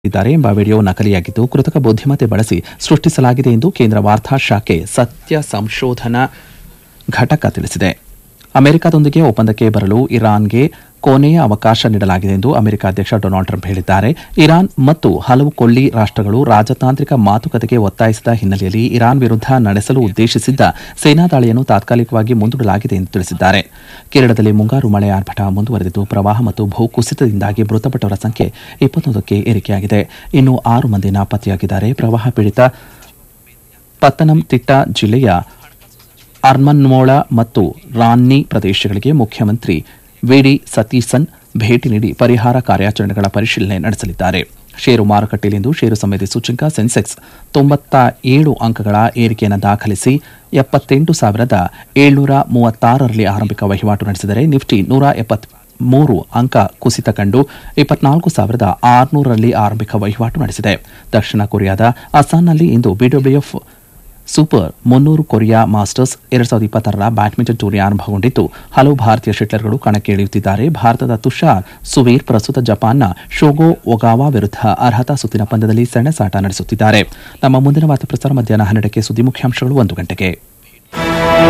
ಇದ್ದಾರೆ ಎಂಬ ವಿಡಿಯೋ ನಕಲಿಯಾಗಿದ್ದು ಕೃತಕ ಬುದ್ಧಿಮತ್ತೆ ಬಳಸಿ ಸೃಷ್ಟಿಸಲಾಗಿದೆ ಎಂದು ಕೇಂದ್ರ ವಾರ್ತಾ ಶಾಖೆ ಸತ್ಯ ಸಂಶೋಧನಾ ಘಟಕ ತಿಳಿಸಿದೆ ಅಮೆರಿಕದೊಂದಿಗೆ ಒಪ್ಪಂದಕ್ಕೆ ಬರಲು ಇರಾನ್ಗೆ ಕೊನೆಯ ಅವಕಾಶ ನೀಡಲಾಗಿದೆ ಎಂದು ಅಮೆರಿಕ ಅಧ್ಯಕ್ಷ ಡೊನಾಲ್ಡ್ ಟ್ರಂಪ್ ಹೇಳಿದ್ದಾರೆ ಇರಾನ್ ಮತ್ತು ಹಲವು ಕೊಳ್ಳಿ ರಾಷ್ಟಗಳು ರಾಜತಾಂತ್ರಿಕ ಮಾತುಕತೆಗೆ ಒತ್ತಾಯಿಸಿದ ಹಿನ್ನೆಲೆಯಲ್ಲಿ ಇರಾನ್ ವಿರುದ್ಧ ನಡೆಸಲು ಉದ್ದೇಶಿಸಿದ್ದ ಸೇನಾ ದಾಳಿಯನ್ನು ತಾತ್ಕಾಲಿಕವಾಗಿ ಮುಂದೂಡಲಾಗಿದೆ ಎಂದು ತಿಳಿಸಿದ್ದಾರೆ ಕೇರಳದಲ್ಲಿ ಮುಂಗಾರು ಮಳೆ ಆರ್ಭಟ ಮುಂದುವರೆದಿದ್ದು ಪ್ರವಾಹ ಮತ್ತು ಭೂಕುಸಿತದಿಂದಾಗಿ ಮೃತಪಟ್ಟವರ ಸಂಖ್ಯೆ ಇಪ್ಪತ್ತೊಂದಕ್ಕೆ ಏರಿಕೆಯಾಗಿದೆ ಇನ್ನು ಆರು ಮಂದಿ ನಾಪತ್ತೆಯಾಗಿದ್ದಾರೆ ಪ್ರವಾಹ ಪೀಡಿತ ಪತ್ತನಂತಿಟ್ಟ ಜಿಲ್ಲೆಯ ಅರ್ಮನ್ಮೋಳ ಮತ್ತು ರಾನ್ನಿ ಪ್ರದೇಶಗಳಿಗೆ ಮುಖ್ಯಮಂತ್ರಿ ವಿಡಿ ಸತೀಸನ್ ಭೇಟಿ ನೀಡಿ ಪರಿಹಾರ ಕಾರ್ಯಾಚರಣೆಗಳ ಪರಿಶೀಲನೆ ನಡೆಸಲಿದ್ದಾರೆ ಷೇರು ಮಾರುಕಟ್ಟೆಯಲ್ಲಿಂದು ಷೇರು ಸಮಿತಿ ಸೂಚ್ಯಂಕ ಸೆನ್ಸೆಕ್ಸ್ ತೊಂಬತ್ತ ಏಳು ಅಂಕಗಳ ಏರಿಕೆಯನ್ನು ದಾಖಲಿಸಿ ಎಪ್ಪತ್ತೆಂಟು ಸಾವಿರದ ಏಳ್ನೂರ ಮೂವತ್ತಾರರಲ್ಲಿ ಆರಂಭಿಕ ವಹಿವಾಟು ನಡೆಸಿದರೆ ನಿಫ್ಟಿ ನೂರ ಎಪ್ಪತ್ ಮೂರು ಅಂಕ ಕುಸಿತ ಕಂಡು ಇಪ್ಪತ್ನಾಲ್ಕು ಸಾವಿರದ ಆರುನೂರರಲ್ಲಿ ಆರಂಭಿಕ ವಹಿವಾಟು ನಡೆಸಿದೆ ದಕ್ಷಿಣ ಕೊರಿಯಾದ ಅಸ್ಸಾಂನಲ್ಲಿ ಇಂದು ಬಿಡಬ್ಲ್ಯೂಎಫ್ ಸೂಪರ್ ಮುನ್ನೂರು ಕೊರಿಯಾ ಮಾಸ್ಟರ್ಸ್ ಎರಡ್ ಸಾವಿರದ ಇಪ್ಪತ್ತಾರರ ಬ್ಯಾಡ್ಮಿಂಟನ್ ಟೂರ್ನಿ ಆರಂಭಗೊಂಡಿದ್ದು ಹಲವು ಭಾರತೀಯ ಶೆಟ್ಲರ್ಗಳು ಕಣಕ್ಕೆ ಇಳಿಯುತ್ತಿದ್ದಾರೆ ಭಾರತದ ತುಷಾರ್ ಸುವೀರ್ ಪ್ರಸ್ತುತ ಜಪಾನ್ನ ಶೋಗೋ ಒಗಾವಾ ವಿರುದ್ಧ ಅರ್ಹತಾ ಸುತ್ತಿನ ಪಂದ್ಯದಲ್ಲಿ ಸೆಣಸಾಟ ನಡೆಸುತ್ತಿದ್ದಾರೆ ನಮ್ಮ ಮುಂದಿನ ವಾರ್ತಾ ಪ್ರಸಾರ ಮಧ್ಯಾಹ್ನ ಹನ್ನೆರಡಕ್ಕೆ ಸುದ್ದಿ ಮುಖ್ಯಾಂಶಗಳು ಒಂದು ಗಂಟೆಗೆ